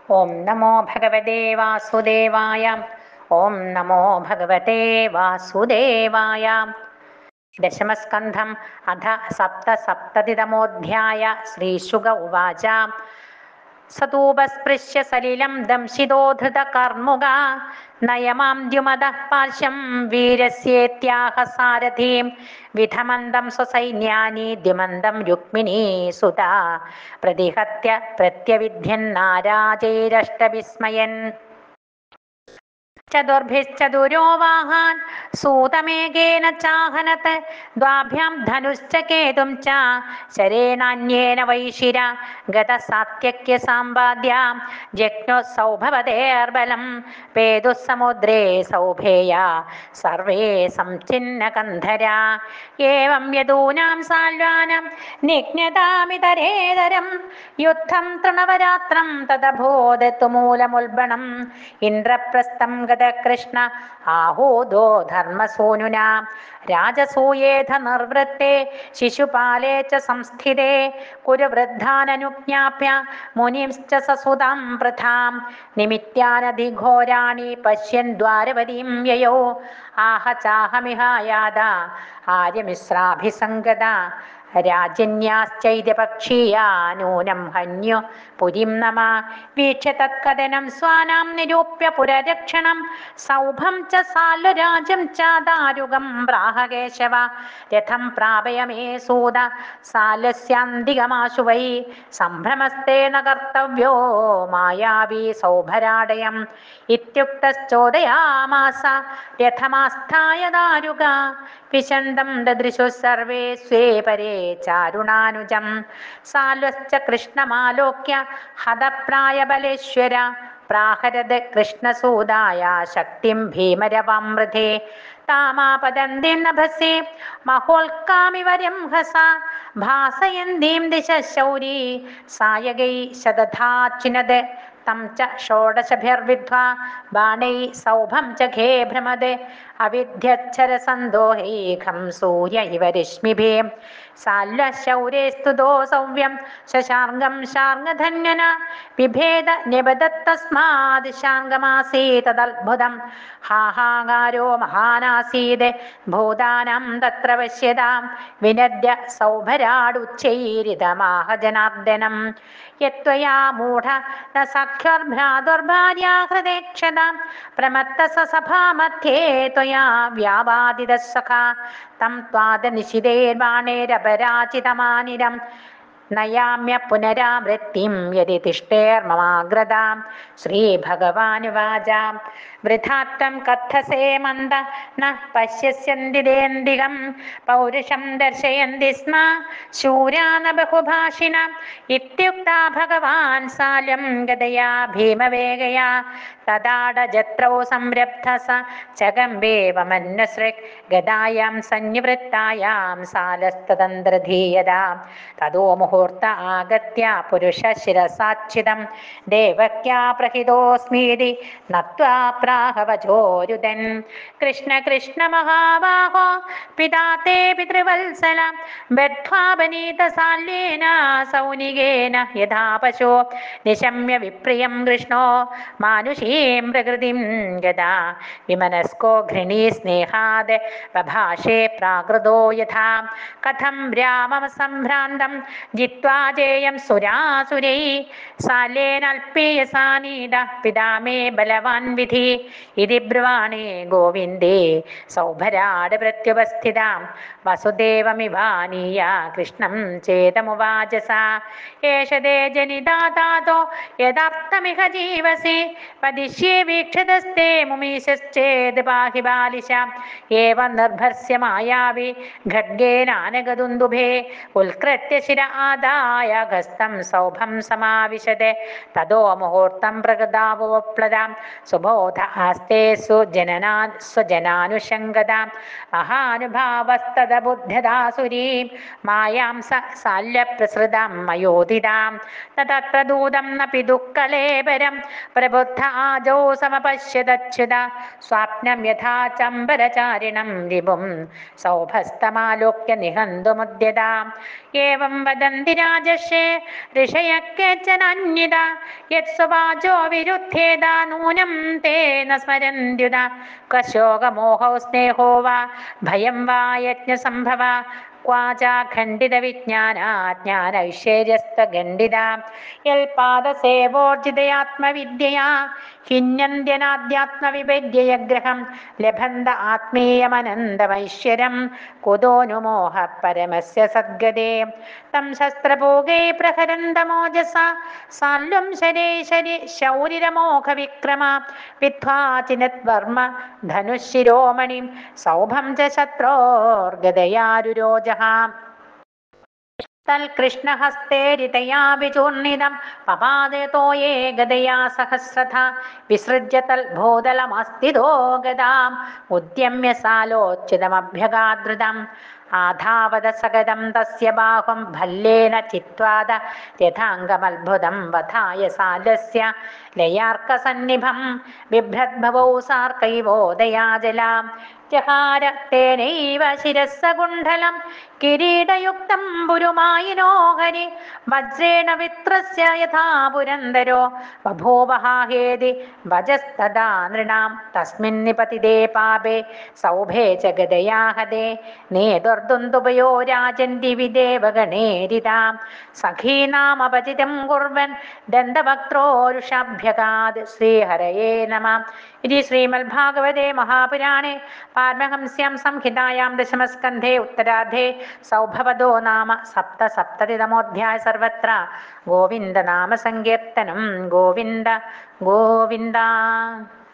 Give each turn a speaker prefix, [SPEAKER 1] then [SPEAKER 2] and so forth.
[SPEAKER 1] ഓം നമോ ഭഗവതേ വാസുദേവായ ഓം നമോ ഭഗവതേ വാസുദേവായ ദശമസ്കന്ധം അധ സപ്തസപ്തതിതമോऽധ്യായ ശ്രീശുക ഉവാച സതൂപസ്പൃശ്യ സലിലം ദംശിതോധൃതകർമുക നയമാം ദ്യുമതഃ പാർശ്വം വീരസ്യേത്യാഹ സാരഥീം വിധമന്തം സ്വസൈന്യാനി ദ്യുമന്തം രുക്മിണീ സുത പ്രതിഹത്യ പ്രത്യവിധ്യന്നാരാജൈരഷ്ടവിസ്മയൻ ചതുർഭിശ്ചതുരോവാഹാൻ സൂതമേകേന ചാഹനത് ദ്വാഭ്യാം ധനുശ്ച കേതും ച ശരേണാന്യേന വൈശിര ഗതസാത്യക്യ സാമ്പാദ്യാം ജഗ്നോ സൗഭവതേർബലം പേതുഃ സമുദ്രേ സൗഭേയ സർവേ സംഛിന്ന കന്ധരാ ഏവം യദൂനാം സാൽവാനം നിജ്ഞതാമിതരേതരം യുദ്ധം തൃണവരാത്രം തദഭോദത്തു മൂലമുൽബണം ഇന്ദ്രപ്രസ്ഥം ഗതകൃഷ്ണ ആഹൂദോ ധർമ്മസൂനുന രാജസൂയേധ നിർവൃത്തെ ശിശുപാലേ ച സംസ്ഥിതേ കുരുവൃദ്ധാനനുജ്ഞാപ്യ മുനിംശ്ച സസുതാം പ്രഥാം നിമിത്യാനധിഘോരാണി പശ്യൻ ദ്വാരവതീം യയോ ആഹ ചാഹമിഹായാത ആര്യമിശ്രാഭിസംഗത രാജന്യാശ്ചൈത്യപക്ഷീയാ നൂനം ഹന്യോ പുരിം നമ വീക്ഷ്യ തത്കഥനം സ്വാനാം നിരൂപ്യ പുരരക്ഷണം സൗഭം ച സാല്വരാജം ച ദാരുകം പ്രാഹകേശവ രഥം പ്രാപയ മേ സൂത സാലസ്യാന്തികമാശു വൈ സംഭ്രമസ്തേന കർത്തവ്യോ മായാവി സൗഭരാടയം ഇത്യുക്തശ്ചോദയാമാസ രഥമാസ്ഥായ ദാരുക വിശന്തം ദദൃശു സർവേ സ്വേ പരേ ചാരുണാനുജം സാൽവശ്ച കൃഷ്ണമാലോക്യ ഹതപ്രായബലേശ്വര പ്രാഹരത് കൃഷ്ണസൂതായ ശക്തിം ഭീമരവാമൃതേ താമാപദന്തിം നഭസേ മഹോൽക്കാമിവരം ഹസ ഭാസയന്തീം ദിശ ശൗരീ സായകൈ ശതഥാച്ചിനത് തം ച ഷോഡശഭിർവിദ്ധ്വാ ബാണൈ സൗഭം ച ഖേ ഭ്രമത് അവിദ്യച്ഛരസന്തോഹൈഖം സൂര്യ ഇവ രശ്മിഭേ സാല്വശൗരേസ്തുതോ സൗവ്യം ശശാർഗം ശാർഗധന്യന വിഭേദ നിബദത്തസ്മാത് ശാർഗമാസീതദത്ഭുതം ഹാഹാകാരോ മഹാനാസീത് ഭൂതാനം തത്ര പശ്യതാം വിനദ്യ സൗഭരാടുച്ചൈരിതമാഹ ജനാർദ്ദനം യത്വയാ മൂഢ ന സഖ്യർഭ്രാതുർഭാര്യാ ഹൃദേക്ഷതാം പ്രമത്ത സഭാമധ്യേ ത്വയാ വ്യാപാദിത സഖാ തം ത്വാദ നിശിതേർബാണേരപരാജിതമാനിരം നയാമ്യ പുനരാവൃത്തിം യതി തിഷ്ടേർമമാഗ്രതാം ശ്രീഭഗവാനുവാച വൃഥാത്വം കഥസേ മന്ദ ന പശ്യസ്യന്തിദേന്തികം പൗരുഷം ദർശയന്തി സ്മ ശൂരാ ന ബഹുഭാഷിണ ഇത്യുക്താ ഭഗവാൻ സാലം ഗതയാ ഭീമവേഗയാ തദാടജത്രൗ സംരബ്ധ സ ചകമ്പേവമന്വസൃക് ഗദായാം സന്നിവൃത്തായാം സാലസ്തതന്ത്രധീയതാ തതോ മുഹൂർത്ത ആഗത്യ പുരുഷ ശിരസാച്ഛിതം ദേവക്യാ പ്രഹിതോസ്മീതി നത്വാ പ്രാഹവചോരുതൻ കൃഷ്ണ കൃഷ്ണ മഹാബാഹോ പിതാ തേ പിതൃവത്സല ബദ്ധ്വാ ബനീത സാല്യേന സൗനികേന യഥാ പശോ നിശമ്യ വിപ്രിയം കൃഷ്ണോ മാനുഷീം പ്രകൃതിം ഗതാ വിമനസ്കോ ഘൃണീ സ്നേഹാത് ബഭാഷേ പ്രാകൃതോ യഥാ കഥം രാമം സംഭ്രാന്തം ജിത്വാ ജേയം സുരാസുരൈ സാലേനൽപേയസാനീത പിതാ മേ ബലവാൻ വിധി ഇതി ബ്രുവാണേ ഗോവിന്ദേ സൗഭരാട് പ്രത്യുപസ്ഥിതാം വസുദേവമിവാനീയ കൃഷ്ണം ചേതമുവാചസ ഏഷദേ ജനിതാതാതോ യഥാർത്ഥമിഹ ജീവസി പതിഷ്യേ വീക്ഷതസ്തേ മുമീശശ്ചേത് പാഹി ബാലിശ ഏവ നിർഭർസ്യ മായാവി ഖഡ്ഗേനാനഗദുന്ദുഭേ ഉത്കൃത്യ ശിര ആദായ ഗസ്തം സൗഭം സമാവിശത് തതോ മുഹൂർത്തം പ്രകൃതാവപ്ലതാം സുബോധ ആസ്തേ സുജനനാ സ്വജനാനുഷംഗതാം മഹാനുഭാവസ്തദബുദ്ധ്യതാസുരീം മായാം സ സാല്യപ്രസൃതാം മയോദിതാം തത്ര ദൂതം നപി ദുഃഖലേപരം പ്രബുദ്ധ രാജോ സമപശ്യതച്യുത സ്വാപ്നം യഥാ ചമ്പരചാരിണം വിഭും സൗഭസ്തമാലോക്യ നിഹന്തുമുദ്യതാം ഏവം വദന്തി രാജർഷേ ഋഷയ കേച്ചനന്യത യത്സുവാചോ വിരുദ്ധേത നൂനം തേന സ്മരന്ത്യുത കശോകമോഹൗ സ്നേഹോ വാ ഭയം വാ യജ്ഞസംഭവ ക്വാചാ ഖണ്ഡിത വിജ്ഞാനാജ്ഞാനൈശ്വര്യസ്ത ഖണ്ഡിത യൽപാദസേവോർജിതയാത്മവിദ്യയാ ഹിന്യന്ത്യനാദ്യാത്മവിപര്യഗ്രഹം ലഭന്ത ആത്മീയമനന്തമൈശ്വരം കുതോനുമോഹ പരമസ്യ സദ്ഗതേ തം ശസ്ത്രഭോഗേ പ്രഹരന്തമോജസ സാല്വം ശരേ ശരി ശൗരിരമോഘ വിക്രമ വിദ്വാചിനത്വർമ്മ ധനുശിരോമണിം സൗഭം ച ശത്രോർഗതയാരുരോജ തൽകൃഷ്ണഹസ്തേരിതയാ വിചൂർണിതം പപാദേ തോയേ ഗതയാ സഹസ്രഥ വിസൃജ്യ തൽഭൂതലമസ്തിതോ ഗതാം ഉദ്യമ്യ സാലോച്ചിതമഭ്യഗാദൃതം ആധാവത സഗതം തസ്യ ബാഹും ഭല്ലേന ചിത്വാദ രഥാംഗമത്ഭുതം വധായ സാലസ്യ ലയാർക്കസന്നിഭം ബിഭ്രദ്ഭവൗ സാർക്കൈവോദയാജലാം ജഹാര തേനൈവ ശിരസ്സകുണ്ഡലം കിരീടയുക്തം പുരുമായിനോ ഹരി വജ്രേണ വിത്രസ്യ യഥാ പുരന്തരോ ബഭൂവഹാഹേതി വജസ്തദാ നൃണാം തസ്മിൻ നിപതിതേ പാപേ സൗഭേ ച ഗദയാ ഹതേ നേതുർദുന്ദുഭയോ രാജൻ ദിവി ദേവഗണേരിതാം സഖീനാമപചിതം കുർവൻ ദന്തവക്ത്രോരുഷാഭ്യഗാത് ശ്രീഹരയേ നമ ഇതി ശ്രീമദ്ഭാഗവതേ മഹാപുരാണേ പാർമഹംസ്യാം സംഹിതായാം ദശമസ്കന്ധേ ഉത്തരാർദ്ധേ സൗഭവദോ നാമ സപ്ത സപ്തതിതമോധ്യായ സർവത്ര ഗോവിന്ദ നാമ സങ്കീർത്തനം ഗോവിന്ദ ഗോവിന്ദ